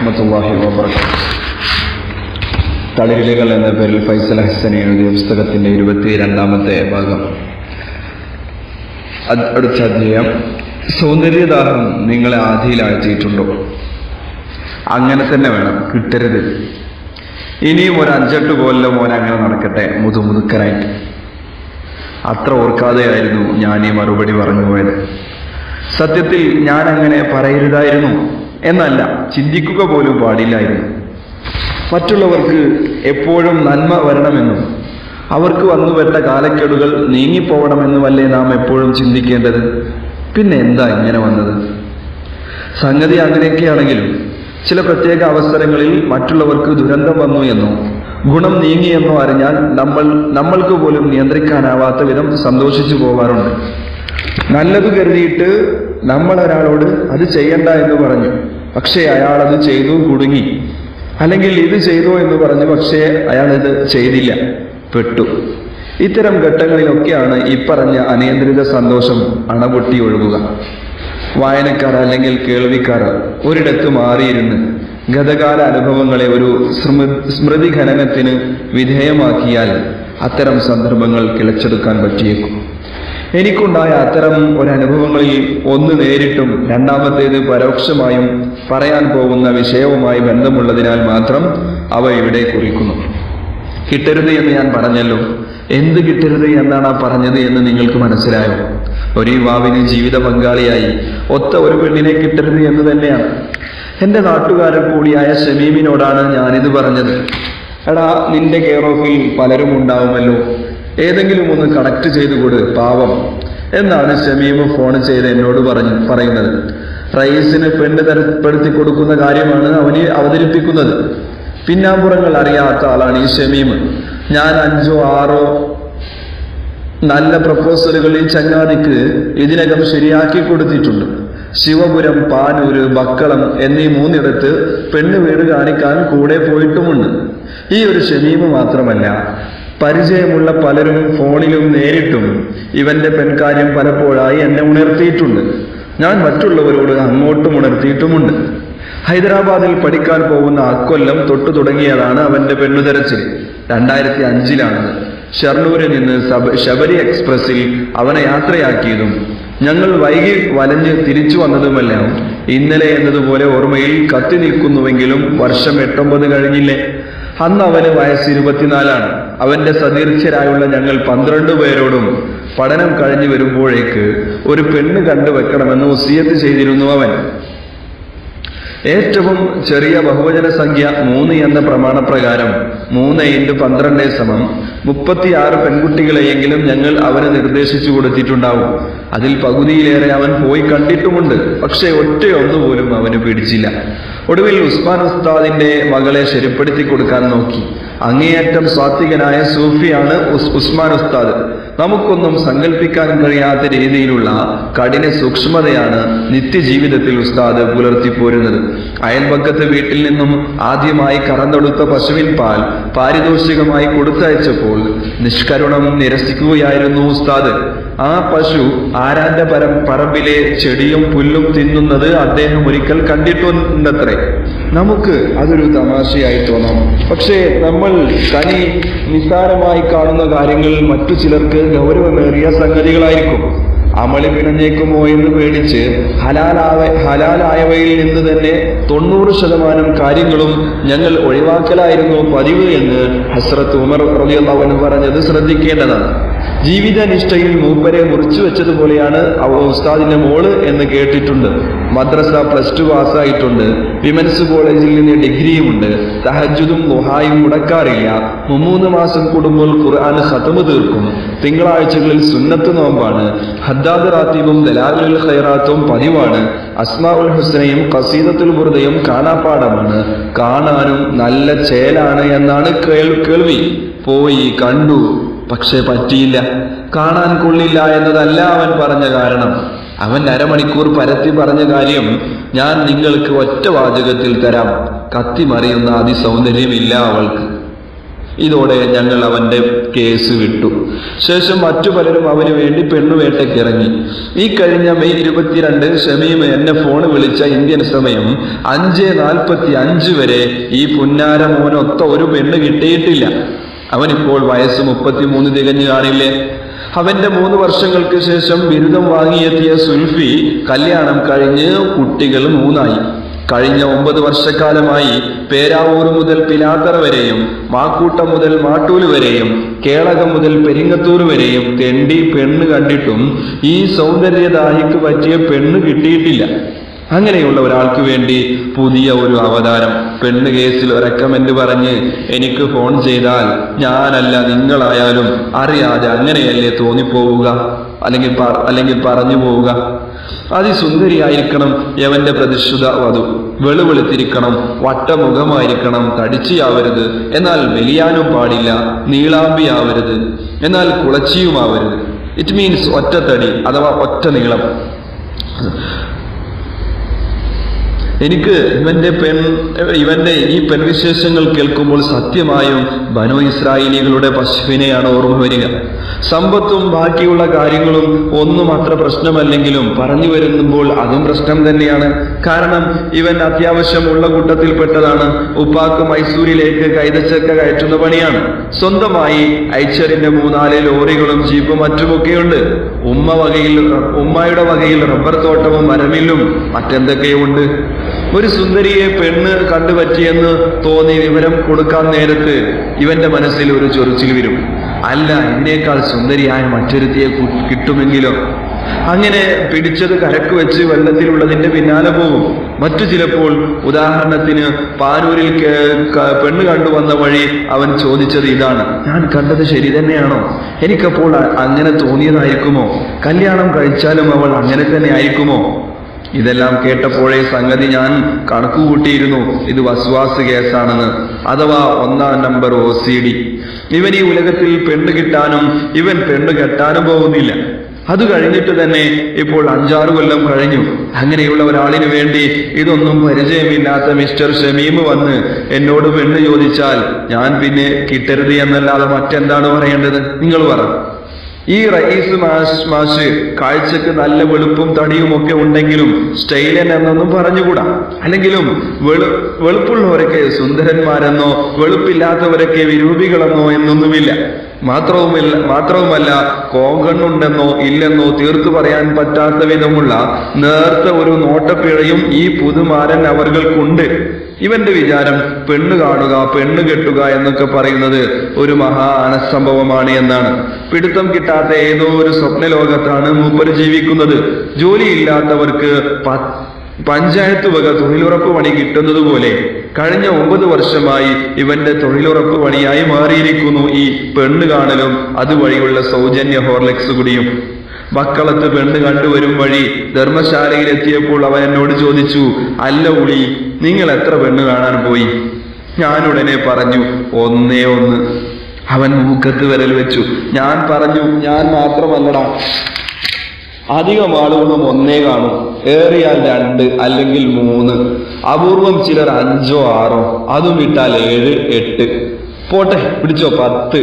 വറഹ്മത്തുള്ളാഹി വബറകാതുഹു തളിരിലകൾ എന്ന പേരിൽ ഫൈസൽ ഹസനി എഴുതിയ പുസ്തകത്തിന്റെ ഇരുപത്തി രണ്ടാമത്തെ ഭാഗം അത് അടുത്ത അധ്യായം സൗന്ദര്യദാഹം നിങ്ങളെ ആധിയിലാഴ്ത്തിയിട്ടുണ്ടോ അങ്ങനെ തന്നെ വേണം കിട്ടരുത് ഇനിയും ഒരു അഞ്ചെട്ട് കൊല്ലം മോൻ അങ്ങനെ നടക്കട്ടെ മുതുമുതുക്കനായിട്ട് അത്ര ഓർക്കാതെയായിരുന്നു ഞാൻ ഈ മറുപടി പറഞ്ഞു പോയത് സത്യത്തിൽ ഞാൻ അങ്ങനെ പറയരുതായിരുന്നു എന്നല്ല ചിന്തിക്കുക പോലും പാടില്ലായിരുന്നു മറ്റുള്ളവർക്ക് എപ്പോഴും നന്മ വരണമെന്നും അവർക്ക് വന്നുപെട്ട കാലക്കേടുകൾ നീങ്ങിപ്പോകണമെന്നുമല്ലേ നാം എപ്പോഴും ചിന്തിക്കേണ്ടത് പിന്നെ എന്താ ഇങ്ങനെ വന്നത് സംഗതി അങ്ങനെയൊക്കെയാണെങ്കിലും ചില പ്രത്യേക അവസരങ്ങളിൽ മറ്റുള്ളവർക്ക് ദുരന്തം വന്നു എന്നോ ഗുണം നീങ്ങിയെന്നോ അറിഞ്ഞാൽ നമ്മൾ നമ്മൾക്ക് പോലും നിയന്ത്രിക്കാനാവാത്ത വിധം സന്തോഷിച്ചു പോകാറുണ്ട് നല്ലത് കരുതിയിട്ട് നമ്മൾ ഒരാളോട് അത് ചെയ്യണ്ട എന്ന് പറഞ്ഞു പക്ഷേ അയാൾ അത് ചെയ്തു കുടുങ്ങി അല്ലെങ്കിൽ ഇത് ചെയ്തു എന്ന് പറഞ്ഞു പക്ഷേ അയാൾ ഇത് ചെയ്തില്ല പെട്ടു ഇത്തരം ഘട്ടങ്ങളിലൊക്കെയാണ് ഇപ്പറഞ്ഞ അനിയന്ത്രിത സന്തോഷം അണപൊട്ടി ഒഴുകുക വായനക്കാർ അല്ലെങ്കിൽ കേൾവിക്കാർ ഒരിടത്ത് മാറിയിരുന്ന് ഗതകാല അനുഭവങ്ങളെ ഒരു സ്മൃ- സ്മൃതി ഖനനത്തിന് വിധേയമാക്കിയാൽ അത്തരം സന്ദർഭങ്ങൾ കിളച്ചെടുക്കാൻ പറ്റിയേക്കും എനിക്കുണ്ടായ അത്തരം ഒരനുഭവങ്ങളിൽ ഒന്ന് നേരിട്ടും രണ്ടാമത്തേത് പരോക്ഷമായും പറയാൻ പോകുന്ന വിഷയവുമായി ബന്ധമുള്ളതിനാൽ മാത്രം അവ ഇവിടെ കുറിക്കുന്നു കിട്ടരുത് എന്ന് ഞാൻ പറഞ്ഞല്ലോ എന്ത് കിട്ടരുത് എന്നാണ് ആ പറഞ്ഞത് എന്ന് നിങ്ങൾക്ക് മനസ്സിലായോ ഒരു യുവാവിന് ജീവിത പങ്കാളിയായി ഒത്ത ഒരു പെണ്ണിനെ കിട്ടരുത് എന്ന് തന്നെയാണ് എന്റെ നാട്ടുകാരൻ കൂടിയായ ഷമീമിനോടാണ് ഞാനിത് പറഞ്ഞത് എടാ നിന്റെ കെയർ ഓഫിൽ പലരും ഉണ്ടാവുമല്ലോ ഏതെങ്കിലും ഒന്ന് കണക്ട് ചെയ്തു കൊട് പാവം എന്നാണ് ഷമീം ഫോൺ ചെയ്ത് എന്നോട് പറഞ്ഞു പറയുന്നത് റയീസിന് പെണ്ണ് തരപ്പെടുത്തി കൊടുക്കുന്ന കാര്യമാണ് അവന് അവതരിപ്പിക്കുന്നത് പിന്നാമ്പുറങ്ങൾ അറിയാത്ത ആളാണ് ഈ ഷമീം ഞാൻ അഞ്ചോ ആറോ നല്ല പ്രപ്പോസലുകൾ ഈ ചങ്ങാതിക്ക് ഇതിനകം ശരിയാക്കി കൊടുത്തിട്ടുണ്ട് ശിവപുരം പാനൂര് ബക്കളം എന്നീ മൂന്നിടത്ത് പെണ്ണ് വീട് കാണിക്കാൻ കൂടെ പോയിട്ടുമുണ്ട് ഈ ഒരു ഷമീമ് മാത്രമല്ല പരിചയമുള്ള പലരും ഫോണിലും നേരിട്ടും ഇവന്റെ പെൺകാര്യം പലപ്പോഴായി എന്നെ ഉണർത്തിയിട്ടുണ്ട് ഞാൻ മറ്റുള്ളവരോട് അങ്ങോട്ടും ഉണർത്തിയിട്ടുമുണ്ട് ഹൈദരാബാദിൽ പഠിക്കാൻ പോകുന്ന അക്കൊല്ലം തൊട്ടു തുടങ്ങിയതാണ് അവന്റെ പെണ്ണുതെരച്ചിൽ രണ്ടായിരത്തി അഞ്ചിലാണത് ഷർണൂരിൽ നിന്ന് സബ ശബരി എക്സ്പ്രസിൽ അവനെ യാത്രയാക്കിയതും ഞങ്ങൾ വൈകി വലഞ്ഞ് തിരിച്ചു വന്നതുമെല്ലാം ഇന്നലെ എന്നതുപോലെ ഓർമ്മയിൽ കത്തി നിൽക്കുന്നുവെങ്കിലും വർഷം എട്ടൊമ്പത് കഴിഞ്ഞില്ലേ അന്ന് അവന് വയസ്സ് ഇരുപത്തിനാലാണ് അവന്റെ സതീർച്ഛരായുള്ള ഞങ്ങൾ പന്ത്രണ്ട് പേരോടും പഠനം കഴിഞ്ഞു വരുമ്പോഴേക്ക് ഒരു പെണ്ണ് കണ്ടുവെക്കണമെന്ന് വസിയത്ത് ചെയ്തിരുന്നു അവൻ ഏറ്റവും ചെറിയ ബഹുവചന സംഖ്യ മൂന്ന് എന്ന പ്രമാണപ്രകാരം മൂന്ന് ഇൻറ്റു പന്ത്രണ്ട് സമം മുപ്പത്തിയാറ് പെൺകുട്ടികളെയെങ്കിലും ഞങ്ങൾ അവന് നിർദ്ദേശിച്ചു കൊടുത്തിട്ടുണ്ടാവും അതിൽ പകുതിയിലേറെ അവൻ പോയി കണ്ടിട്ടുമുണ്ട് പക്ഷേ ഒറ്റയൊന്നുപോലും അവന് പിടിച്ചില്ല ഒടുവിൽ ഉസ്മാൻ ഉസ്താദിന്റെ മകളെ ശരിപ്പെടുത്തി കൊടുക്കാൻ നോക്കി അങ്ങേയറ്റം സ്വാത്വികനായ സൂഫിയാണ് ഉസ് ഉസ്മാൻ ഉസ്താദ് നമുക്കൊന്നും സങ്കല്പിക്കാൻ കഴിയാത്ത രീതിയിലുള്ള കഠിന സൂക്ഷ്മതയാണ് നിത്യജീവിതത്തിൽ ഉസ്താദ് പുലർത്തിപ്പോരുന്നത് അയൽപക്കത്തെ വീട്ടിൽ നിന്നും ആദ്യമായി കറന്നെടുത്ത പശുവിൻ പാൽ പാരിതോഷികമായി കൊടുത്തയച്ചപ്പോൾ നിഷ്കരുണം നിരസിക്കുകയായിരുന്നു ഉസ്താദ് ആ പശു ആരാന്റെ പരം പറമ്പിലെ ചെടിയും പുല്ലും തിന്നുന്നത് അദ്ദേഹം ഒരിക്കൽ കണ്ടിട്ടുണ്ടത്രേ നമുക്ക് അതൊരു തമാശയായി തോന്നാം പക്ഷേ നമ്മൾ തനി നിസ്സാരമായി കാണുന്ന കാര്യങ്ങൾ മറ്റു ചിലർക്ക് ഗൗരവമേറിയ സംഗതികളായിരിക്കും അമളി പിണഞ്ഞേക്കുമോ എന്ന് പേടിച്ച് ഹലാലാവ ഹലാലായവയിൽ നിന്ന് തന്നെ തൊണ്ണൂറ് ശതമാനം കാര്യങ്ങളും ഞങ്ങൾ ഒഴിവാക്കലായിരുന്നു പതിവ് എന്ന് ഹസ്രത്ത് ഉമർ റളിയല്ലാഹു പറഞ്ഞത് ശ്രദ്ധിക്കേണ്ടതാണ് ജീവിതനിഷ്ഠയിൽ മൂപ്പരെ മുറിച്ചു വെച്ചതുപോലെയാണ് അവ ഉസ്താദിന്റെ മോള് എന്ന് കേട്ടിട്ടുണ്ട് മദ്രസ പ്ലസ് ടു പാസ്സായിട്ടുണ്ട് വിമൻസ് കോളേജിൽ നിന്ന് ഡിഗ്രിയുമുണ്ട് തഹജുദും ലുഹായും മുടക്കാറില്ല മുമ്മൂന്ന് മാസം കൂടുമ്പോൾ ഖുർആൻ ഖതമ് തീർക്കും തിങ്കളാഴ്ചകളിൽ സുന്നത്ത് നോമ്പാണ് ഹദ്ദാദ് റാത്തീബും ദലാലുൽ ഖൈറാത്തും പതിവാണ് അസ്മാഉൽ ഹുസ്നയും ഖസീദത്തുൽ ബുർദയും കാണാപ്പാടമാണ് കാണാനും നല്ല ചേലാണ് എന്നാണ് കേൾ- കേൾവി പോയി കണ്ടു പക്ഷെ പറ്റിയില്ല കാണാൻ കൊള്ളില്ല എന്നതല്ല അവൻ പറഞ്ഞ കാരണം അവൻ അരമണിക്കൂർ പരത്തി പറഞ്ഞ കാര്യം ഞാൻ നിങ്ങൾക്ക് ഒറ്റ വാചകത്തിൽ തരാം കത്തിമറിയുന്ന അതിസൗന്ദര്യമില്ല അവൾക്ക് ഇതോടെ ഞങ്ങൾ അവന്റെ കേസ് വിട്ടു ശേഷം മറ്റു പലരും അവന് വേണ്ടി പെണ്ണുവേട്ടയ്ക്ക് ഇറങ്ങി ഈ കഴിഞ്ഞ മെയ് ഇരുപത്തിരണ്ട് ഷമീം എന്നെ ഫോൺ വിളിച്ച ഇന്ത്യൻ സമയം അഞ്ച് നാൽപ്പത്തി അഞ്ച് വരെ ഈ പുന്നാര മോനൊത്ത ഒരു പെണ്ണ് കിട്ടിയിട്ടില്ല അവനിപ്പോൾ വയസ്സ് മുപ്പത്തിമൂന്ന് തികഞ്ഞു കാണില്ലേ അവന്റെ മൂന്ന് വർഷങ്ങൾക്ക് ശേഷം ബിരുദം വാങ്ങിയെത്തിയ സുൽഫി കല്യാണം കഴിഞ്ഞ് കുട്ടികൾ മൂന്നായി കഴിഞ്ഞ ഒമ്പത് വർഷക്കാലമായി പേരാവൂർ മുതൽ പിലാത്തറ വരെയും മാക്കൂട്ടം മുതൽ മാട്ടൂല് വരെയും കേളകം മുതൽ പെരിങ്ങത്തൂർ വരെയും തെണ്ടി പെണ്ണ് കണ്ടിട്ടും ഈ സൗന്ദര്യദാഹിക്ക് പറ്റിയ പെണ്ണ് കിട്ടിയിട്ടില്ല അങ്ങനെയുള്ള ഒരാൾക്ക് വേണ്ടി പുതിയ ഒരു അവതാരം പെണ്ണ് കേസിൽ റെക്കമെൻഡ് പറഞ്ഞ് എനിക്ക് ഫോൺ ചെയ്താൽ ഞാനല്ല നിങ്ങളായാലും അറിയാതെ അങ്ങനെയല്ലേ തോന്നിപ്പോവുക അല്ലെങ്കിൽ പ- അല്ലെങ്കിൽ പറഞ്ഞു പോവുക അതിസുന്ദരിയായിരിക്കണം യവന്റെ പ്രതിഷ്ഠിത വധു വെളുവെളുത്തിരിക്കണം വട്ടമുഖമായിരിക്കണം തടിച്ചിയാവരുത് എന്നാൽ മെലിയാനും പാടില്ല നീളാമ്പിയാവരുത് എന്നാൽ കുളച്ചിയുമാവരുത് ഇറ്റ് മീൻസ് ഒറ്റത്തടി അഥവാ ഒറ്റ നീളം എനിക്ക് ഇവന്റെ പെൺ ഇവന്റെ ഈ പെൺവിശേഷങ്ങൾ കേൾക്കുമ്പോൾ സത്യമായും ബനോ ഇസ്രായേലികളുടെ പശുവിനെയാണ് ഓർമ്മ വരിക സമ്പത്തും ബാക്കിയുള്ള കാര്യങ്ങളും ഒന്നും അത്ര പ്രശ്നമല്ലെങ്കിലും പറഞ്ഞു വരുമ്പോൾ അതും പ്രശ്നം തന്നെയാണ് കാരണം ഇവൻ അത്യാവശ്യമുള്ള കൂട്ടത്തിൽപ്പെട്ടതാണ് ഉപ്പാക്ക് മൈസൂരിലേക്ക് കൈതച്ചക്ക കയറ്റുന്ന പണിയാണ് സ്വന്തമായി ഐച്ചറിന്റെ മൂന്നാല് ലോറികളും ജീപ്പും മറ്റുമൊക്കെയുണ്ട് ഉമ്മ വകയിൽ ഉമ്മയുടെ വകയിൽ റബ്ബർ തോട്ടവും മരമില്ലും മറ്റെന്തൊക്കെയോ ഉണ്ട് ഒരു സുന്ദരിയെ പെണ്ണ് കണ്ടുപറ്റിയെന്ന് തോന്നി വിവരം കൊടുക്കാൻ നേരത്ത് ഇവന്റെ മനസ്സിൽ ഒരു ചൊറിച്ചിൽ വരും അല്ല ഇതിനേക്കാൾ സുന്ദരിയായ മറ്റൊരുത്തിയെ കു- കിട്ടുമെങ്കിലോ അങ്ങനെ പിടിച്ചത് കരക്ക് വെച്ച് വെള്ളത്തിലുള്ളതിന്റെ പിന്നാലെ പോകും മറ്റു ചിലപ്പോൾ ഉദാഹരണത്തിന് പാനൂരിൽ കേ- ക- പെണ്ണ് കണ്ടുവന്ന വഴി അവൻ ചോദിച്ചത് ഇതാണ് ഞാൻ കണ്ടത് ശരി തന്നെയാണോ എനിക്കപ്പോൾ അ- അങ്ങനെ തോന്നിയതായിരിക്കുമോ കല്യാണം കഴിച്ചാലും അവൾ അങ്ങനെ തന്നെ ആയിരിക്കുമോ ഇതെല്ലാം കേട്ടപ്പോഴേ സംഗതി ഞാൻ കണക്കുകൂട്ടിയിരുന്നു ഇത് വസ്വാസ് കേസാണെന്ന് അഥവാ ഒന്നാം നമ്പർ ഒ സി ഡി ഇവൻ ഈ ഉലകത്തിൽ പെണ്ണ് കിട്ടാനും ഇവൻ പെണ്ണ് കെട്ടാനും പോകുന്നില്ല അത് കഴിഞ്ഞിട്ട് തന്നെ ഇപ്പോൾ അഞ്ചാറ് കൊല്ലം കഴിഞ്ഞു അങ്ങനെയുള്ള ഒരാളിന് വേണ്ടി ഇതൊന്നും പരിചയമില്ലാത്ത മിസ്റ്റർ ഷമീം വന്ന് എന്നോട് പെണ്ണ് ചോദിച്ചാൽ ഞാൻ പിന്നെ കിട്ടരുത് എന്നല്ലാതെ മറ്റെന്താണ് പറയേണ്ടത് നിങ്ങൾ പറ ഈ റയീസ് മാഷ് മാഷ് കാഴ്ചക്ക് നല്ല വെളുപ്പും തടിയും ഒക്കെ ഉണ്ടെങ്കിലും സ്റ്റൈലൻ എന്നൊന്നും പറഞ്ഞുകൂടാ അല്ലെങ്കിലും വെളു വെളുപ്പുള്ളവരൊക്കെ സുന്ദരന്മാരെന്നോ വെളുപ്പില്ലാത്തവരൊക്കെ വിരൂപികളെന്നോ എന്നൊന്നുമില്ല മാത്രവുമില്ല മാത്രവുമല്ല കോങ്കണ്ണുണ്ടെന്നോ ഇല്ലെന്നോ തീർത്തു പറയാൻ പറ്റാത്ത വിധമുള്ള നേർത്ത ഒരു നോട്ടപ്പിഴയും ഈ പുതുമാരൻ അവർകൾക്കുണ്ട് ഇവന്റെ വിചാരം പെണ്ണ് കാണുക പെണ്ണ് കെട്ടുക എന്നൊക്കെ പറയുന്നത് ഒരു മഹാ അനസംഭവമാണ് എന്നാണ് പിടുത്തം കിട്ടാത്ത ഏതോ ഒരു സ്വപ്നലോകത്താണ് മൂപ്പര് ജീവിക്കുന്നത് ജോലിയില്ലാത്തവർക്ക് പ- പഞ്ചായത്ത് വക തൊഴിലുറപ്പ് പണി കിട്ടുന്നത് പോലെ കഴിഞ്ഞ ഒമ്പത് വർഷമായി ഇവന്റെ തൊഴിലുറപ്പ് പണിയായി മാറിയിരിക്കുന്നു ഈ പെണ്ണ് കാണലും അതുവഴിയുള്ള സൗജന്യ ഹോർലിക്സ് കുടിയും മക്കളത്ത് പെണ്ണ് കണ്ടുവരും വഴി ധർമ്മശാലയിലെത്തിയപ്പോൾ അവൻ എന്നോട് ചോദിച്ചു അല്ല ഉളി നിങ്ങൾ എത്ര പെണ്ണ് കാണാൻ പോയി ഞാനുടനെ പറഞ്ഞു ഒന്നേ ഒന്ന് അവൻ മൂക്കത്ത് വിരൽ വെച്ചു ഞാൻ പറഞ്ഞു ഞാൻ മാത്രമല്ലടാ അധികം ആളുകളും ഒന്നേ കാണും ഏറിയാൽ രണ്ട് അല്ലെങ്കിൽ മൂന്ന് അപൂർവം ചിലർ അഞ്ചോ ആറോ അതും വിട്ടാൽ ഏഴ് എട്ട് പോട്ടെ പിടിച്ചോ പത്ത്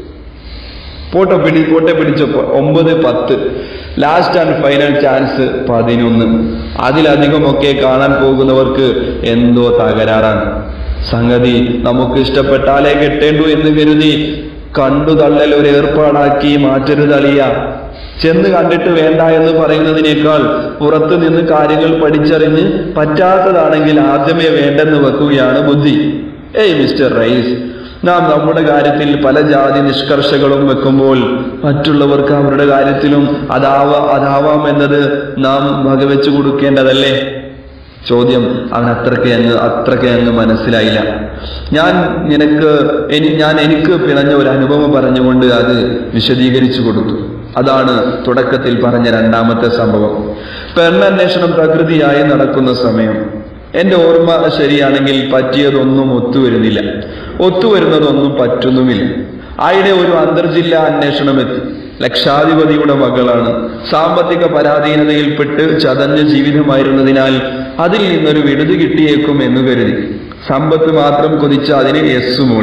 പോട്ടെ പിടി പോട്ടെ പിടിച്ചോ പ- ഒമ്പത് പത്ത് ലാസ്റ്റ് ആൻഡ് ഫൈനൽ ചാൻസ് പതിനൊന്ന് അതിലധികമൊക്കെ കാണാൻ പോകുന്നവർക്ക് എന്തോ തകരാറാണ് സംഗതി നമുക്ക് ഇഷ്ടപ്പെട്ടാലേ കെട്ടേണ്ടു എന്ന് കരുതി കണ്ടു തള്ളൽ ഒരു ഏർപ്പാടാക്കി മാറ്റരുതളിയ ചെന്ന് കണ്ടിട്ട് വേണ്ട എന്ന് പറയുന്നതിനേക്കാൾ പുറത്തു നിന്ന് കാര്യങ്ങൾ പഠിച്ചറിഞ്ഞ് പറ്റാത്തതാണെങ്കിൽ ആദ്യമേ വേണ്ടെന്ന് വെക്കുകയാണ് ബുദ്ധി ഏയ് മിസ്റ്റർ റൈസ് നാം നമ്മുടെ കാര്യത്തിൽ പല ജാതി നിഷ്കർഷകളും വെക്കുമ്പോൾ മറ്റുള്ളവർക്ക് അവരുടെ കാര്യത്തിലും അതാവാ അതാവാം എന്നത് നാം വകവെച്ചു കൊടുക്കേണ്ടതല്ലേ ചോദ്യം അവൻ അത്രയ്ക്ക് അങ്ങ് അത്രയ്ക്ക് അങ്ങ് മനസ്സിലായില്ല ഞാൻ നിനക്ക് എനി- ഞാൻ എനിക്ക് പിണഞ്ഞ ഒരു അനുഭവം പറഞ്ഞുകൊണ്ട് അത് വിശദീകരിച്ചു കൊടുത്തു അതാണ് തുടക്കത്തിൽ പറഞ്ഞ രണ്ടാമത്തെ സംഭവം പെണ്ണന്വേഷണം പ്രകൃതിയായി നടക്കുന്ന സമയം എന്റെ ഓർമ്മ ശരിയാണെങ്കിൽ പറ്റിയതൊന്നും ഒത്തുവരുന്നില്ല ഒത്തുവരുന്നതൊന്നും പറ്റുന്നുമില്ല ആയിടെ ഒരു അന്തർജില്ലാ അന്വേഷണം എത്തി ലക്ഷാധിപതിയുടെ മകളാണ് സാമ്പത്തിക പരാധീനതയിൽപ്പെട്ട് ചതഞ്ഞ ജീവിതമായിരുന്നതിനാൽ അതിൽ നിന്നൊരു വിടുതി കിട്ടിയേക്കും എന്ന് കരുതി സമ്പത്ത് മാത്രം കൊതിച്ച അതിന് യെസ് മൂളി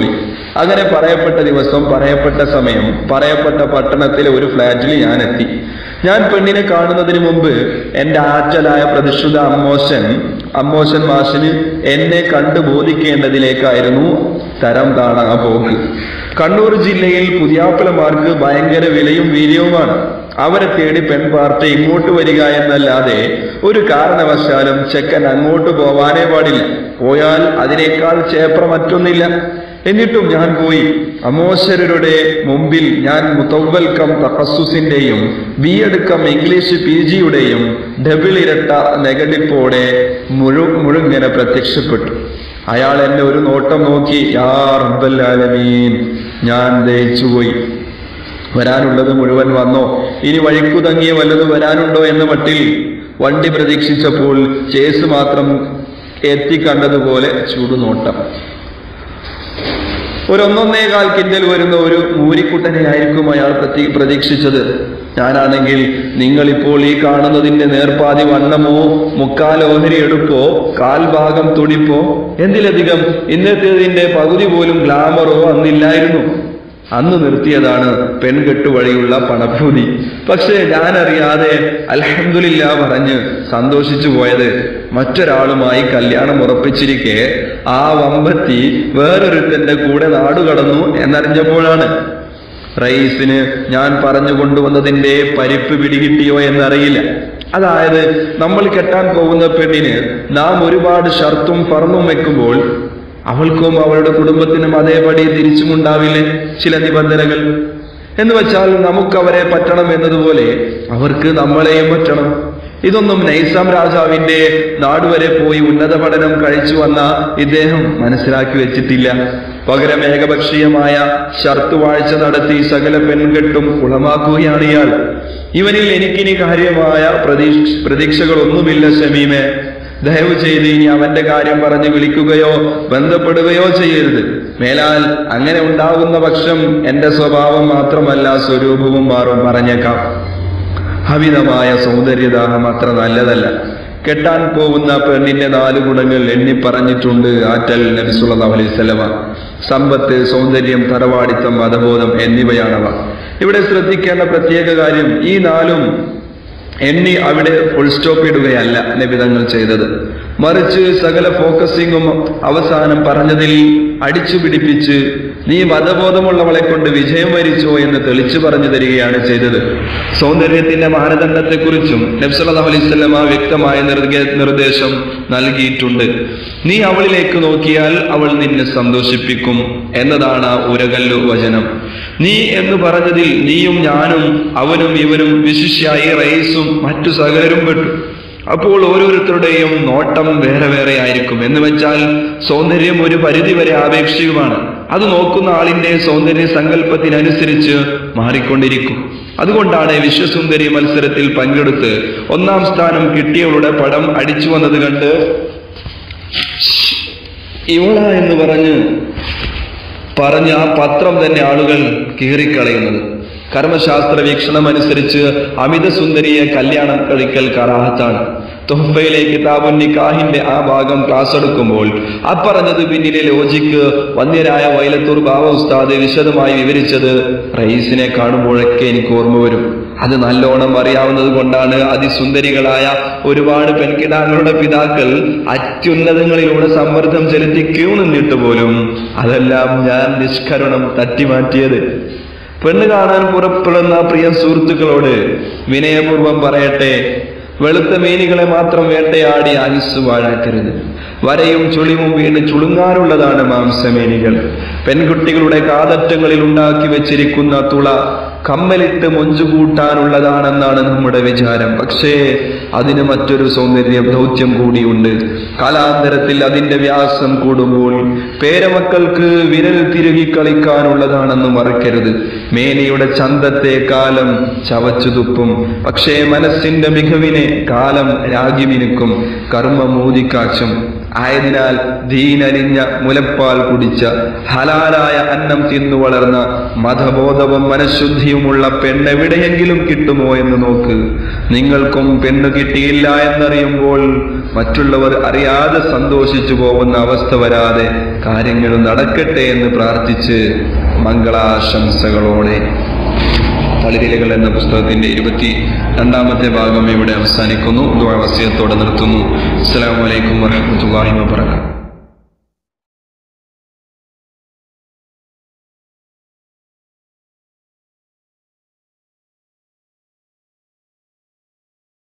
അങ്ങനെ പറയപ്പെട്ട ദിവസം പറയപ്പെട്ട സമയം പറയപ്പെട്ട പട്ടണത്തിലെ ഒരു ഫ്ലാറ്റിൽ ഞാൻ എത്തി ഞാൻ പെണ്ണിനെ കാണുന്നതിന് മുമ്പ് എന്റെ ആറ്റലായ പ്രതിഷ്ഠിത അമ്മോശൻ അമ്മോശൻ മാഷിന് എന്നെ കണ്ടു ബോധിക്കേണ്ടതിലേക്കായിരുന്നു തരം താണ പോക്ക് കണ്ണൂർ ജില്ലയിൽ പുതിയാപ്പിളമാർക്ക് ഭയങ്കര വിലയും വീര്യവുമാണ് അവരെ തേടി പെൺപാർട്ടി ഇങ്ങോട്ട് വരിക എന്നല്ലാതെ ഒരു കാരണവശാലും ചെക്കൻ അങ്ങോട്ട് പോവാനേ പാടില്ല പോയാൽ അതിനേക്കാൾ ചേപ്ര മറ്റൊന്നില്ല എന്നിട്ടും ഞാൻ പോയി അമോശരരുടെ മുമ്പിൽ ഞാൻ മുത്തവൽക്കം തഹസുസിന്റെയും ബി എഡുക്കം ഇംഗ്ലീഷ് പി ജിയുടെയും ഡബിൾ ഇരട്ട നെഗഡിപ്പോടെ മുഴു മുഴുങ്ങനെ പ്രത്യക്ഷപ്പെട്ടു അയാൾ എന്നെ ഒരു നോട്ടം നോക്കി യാ റബ്ബല്ലാലമീൻ ഞാൻ ദയിച്ചുപോയി വരാനുള്ളത് മുഴുവൻ വന്നോ ഇനി വഴിക്കു തങ്ങിയ വല്ലത് വരാനുണ്ടോ എന്ന മട്ടിൽ വണ്ടി പ്രതീക്ഷിച്ചപ്പോൾ ചേസ് മാത്രം എത്തിക്കണ്ടതുപോലെ ചൂടുനോട്ടം ഒരു ഒന്നൊന്നേകാൽ കിൻഡൽ വരുന്ന ഒരു മൂരിക്കുട്ടനെ ആയിരിക്കും അയാൾ പ്രതി പ്രതീക്ഷിച്ചത് ഞാനാണെങ്കിൽ നിങ്ങളിപ്പോൾ ഈ കാണുന്നതിന്റെ നേർപ്പാതി വണ്ണമോ മുക്കാൽ ഓഹരി എടുപ്പോ കാൽഭാഗം തുടിപ്പോ എന്തിലധികം ഇന്നത്തേതിന്റെ പകുതി പോലും ഗ്ലാമറോ അന്നില്ലായിരുന്നു അന്ന് നിർത്തിയതാണ് പെൺകെട്ടു വഴിയുള്ള പണഭൂതി പക്ഷേ ഞാനറിയാതെ അൽഹംദുലില്ല പറഞ്ഞ് സന്തോഷിച്ചു പോയത് മറ്റൊരാളുമായി കല്യാണം ഉറപ്പിച്ചിരിക്കെ ആ വമ്പത്തി വേറൊരുത്തന്റെ കൂടെ നാടുകടന്നു എന്നറിഞ്ഞപ്പോഴാണ് റയീസിന് ഞാൻ പറഞ്ഞു കൊണ്ടുവന്നതിന്റെ പരിപ്പ് പിടികിട്ടിയോ എന്നറിയില്ല അതായത് നമ്മൾ കെട്ടാൻ പോകുന്ന പെണ്ണിന് നാം ഒരുപാട് ഷർത്തും പറന്നും വെക്കുമ്പോൾ അവൾക്കും അവളുടെ കുടുംബത്തിനും അതേപടി തിരിച്ചുമുണ്ടാവില്ലേ ചില നിബന്ധനകൾ എന്ന് വെച്ചാൽ നമുക്ക് അവരെ പറ്റണം എന്നതുപോലെ അവർക്ക് നമ്മളെയും പറ്റണം ഇതൊന്നും നൈസാം രാജാവിന്റെ നാടുവരെ പോയി ഉന്നത പഠനം കഴിച്ചു വന്ന ഇദ്ദേഹം മനസ്സിലാക്കി വെച്ചിട്ടില്ല പകരം ഏകപക്ഷീയമായ ഷർത്ത് വാഴ്ച നടത്തി സകല പെൺകെട്ടും കുളമാക്കുകയാണ് ഇയാൾ ഇവനിൽ എനിക്കിനി കാര്യമായ പ്രതീക്ഷ പ്രതീക്ഷകളൊന്നുമില്ല ഷമീമെ ദയവ് ചെയ്ത് ഇനി അവന്റെ കാര്യം പറഞ്ഞ് വിളിക്കുകയോ ബന്ധപ്പെടുകയോ ചെയ്യരുത് മേലാൽ അങ്ങനെ ഉണ്ടാകുന്ന പക്ഷം എന്റെ സ്വഭാവം മാത്രമല്ല സ്വരൂപവും മാറും പറഞ്ഞേക്കാം അമിതമായ സൗന്ദര്യദാഹം അത്ര നല്ലതല്ല കെട്ടാൻ പോകുന്ന പെണ്ണിന്റെ നാല് ഗുണങ്ങൾ എണ്ണി പറഞ്ഞിട്ടുണ്ട് ആറ്റൽ നബിസുല്ലാ അലൈവല്ലമ സമ്പത്ത് സൗന്ദര്യം തറവാടിത്തം മതബോധം എന്നിവയാണവ ഇവിടെ ശ്രദ്ധിക്കേണ്ട പ്രത്യേക കാര്യം ഈ നാലും എണ്ണി അവിടെ ഫുൾ സ്റ്റോപ്പ് ഇടുകയല്ല നിബിതങ്ങൾ ചെയ്തത് മറിച്ച് സകല ഫോക്കസിങ്ങും അവസാനം പറഞ്ഞതിൽ അടിച്ചു പിടിപ്പിച്ച് നീ മതബോധമുള്ളവളെ കൊണ്ട് വിജയം വരിച്ചോ എന്ന് തെളിച്ചു പറഞ്ഞു തരികയാണ് ചെയ്തത് സൗന്ദര്യത്തിന്റെ മാനദണ്ഡത്തെക്കുറിച്ചും നബ്സല്ലാ അലൈവല്ലമ വ്യക്തമായ നിർഗ- നിർദ്ദേശം നൽകിയിട്ടുണ്ട് നീ അവളിലേക്ക് നോക്കിയാൽ അവൾ നിന്നെ സന്തോഷിപ്പിക്കും എന്നതാണ് ആ ഉരകല്ലു വചനം നീ എന്ന് പറഞ്ഞതിൽ നീയും ഞാനും അവനും ഇവനും വിശിഷ്യായി റയീസും മറ്റു സകലരും പെട്ടു അപ്പോൾ ഓരോരുത്തരുടെയും നോട്ടം വേറെ വേറെ ആയിരിക്കും എന്ന് വെച്ചാൽ സൗന്ദര്യം ഒരു പരിധി വരെ ആപേക്ഷികമാണ് അത് നോക്കുന്ന ആളിന്റെ സൗന്ദര്യ സങ്കല്പത്തിനനുസരിച്ച് മാറിക്കൊണ്ടിരിക്കും അതുകൊണ്ടാണ് വിശ്വസുന്ദരി മത്സരത്തിൽ പങ്കെടുത്ത് ഒന്നാം സ്ഥാനം കിട്ടിയവളുടെ പടം അടിച്ചു വന്നത് കണ്ട് ഇവള എന്ന് പറഞ്ഞ് പറഞ്ഞ ആ പത്രം തന്നെ ആളുകൾ കീറിക്കളയുന്നത് കർമ്മശാസ്ത്ര വീക്ഷണം അനുസരിച്ച് അമിത സുന്ദരിയെ കല്യാണം കഴിക്കൽ കറാഹത്താണ് തൊഹഫയിലെ കിതാബുൻ നിക്കാഹിന്റെ ആ ഭാഗം ക്ലാസ് എടുക്കുമ്പോൾ അപ്പറഞ്ഞത് പിന്നിലെ ലോജിക്ക് വന്യരായ വൈലത്തൂർ ബാബ ഉസ്താദ് വിശദമായി വിവരിച്ചത് റയീസിനെ കാണുമ്പോഴൊക്കെ എനിക്ക് ഓർമ്മ വരും അത് നല്ലോണം അറിയാവുന്നത് കൊണ്ടാണ് അതിസുന്ദരികളായ ഒരുപാട് പെൺകിടാങ്ങളുടെ പിതാക്കൾ അത്യുന്നതങ്ങളിലൂടെ സമ്മർദ്ദം ചെലുത്തി ക്യൂ നിന്നിട്ട് പോലും അതെല്ലാം ഞാൻ നിഷ്കരുണം തട്ടിമാറ്റിയത് പെണ്ണ് കാണാൻ പുറപ്പെടുന്ന പ്രിയ സുഹൃത്തുക്കളോട് വിനയപൂർവം പറയട്ടെ വെളുത്ത മീനുകളെ മാത്രം വേട്ടയാടി ആയുസ് വാഴാക്കരുത് വരയും ചുളിവും വീണ് ചുളുങ്ങാനുള്ളതാണ് മാംസമേനികൾ പെൺകുട്ടികളുടെ കാതറ്റങ്ങളിൽ ഉണ്ടാക്കി വെച്ചിരിക്കുന്ന തുള കമ്മലിട്ട് മൊഞ്ചു കൂട്ടാനുള്ളതാണെന്നാണ് നമ്മുടെ വിചാരം പക്ഷേ അതിന് മറ്റൊരു സൗന്ദര്യ ദൗത്യം കൂടിയുണ്ട് കാലാന്തരത്തിൽ അതിന്റെ വ്യാസം കൂടുമ്പോൾ പേരമക്കൾക്ക് വിരൽ തിരുകി കളിക്കാനുള്ളതാണെന്ന് മറക്കരുത് മേനിയുടെ ചന്തത്തെ കാലം ചവച്ചു തുപ്പും പക്ഷേ മനസ്സിന്റെ മികവിനെ കാലം രാഗി മിനുക്കും കർമ്മ മൂതിക്കാച്ചും ആയതിനാൽ ദീനലിഞ്ഞ മുലപ്പാൽ കുടിച്ച ഹലാലായ അന്നം തിന്നു വളർന്ന മതബോധവും മനഃശുദ്ധിയുമുള്ള പെണ്ണെവിടെയെങ്കിലും കിട്ടുമോ എന്ന് നോക്ക് നിങ്ങൾക്കും പെണ്ണ് കിട്ടിയില്ല എന്നറിയുമ്പോൾ മറ്റുള്ളവർ അറിയാതെ സന്തോഷിച്ചു പോകുന്ന അവസ്ഥ വരാതെ കാര്യങ്ങൾ നടക്കട്ടെ എന്ന് പ്രാർത്ഥിച്ച് മംഗളാശംസകളോടെ തളിരിലകൾ എന്ന പുസ്തകത്തിന്റെ ഇരുപത്തി രണ്ടാമത്തെ ഭാഗം ഇവിടെ അവസാനിക്കുന്നു വസ്യത്തോടെ നിർത്തുന്നു അസ്സലാമു അലൈക്കും വറഹ്മത്തുള്ളാഹി വബറകാതുഹു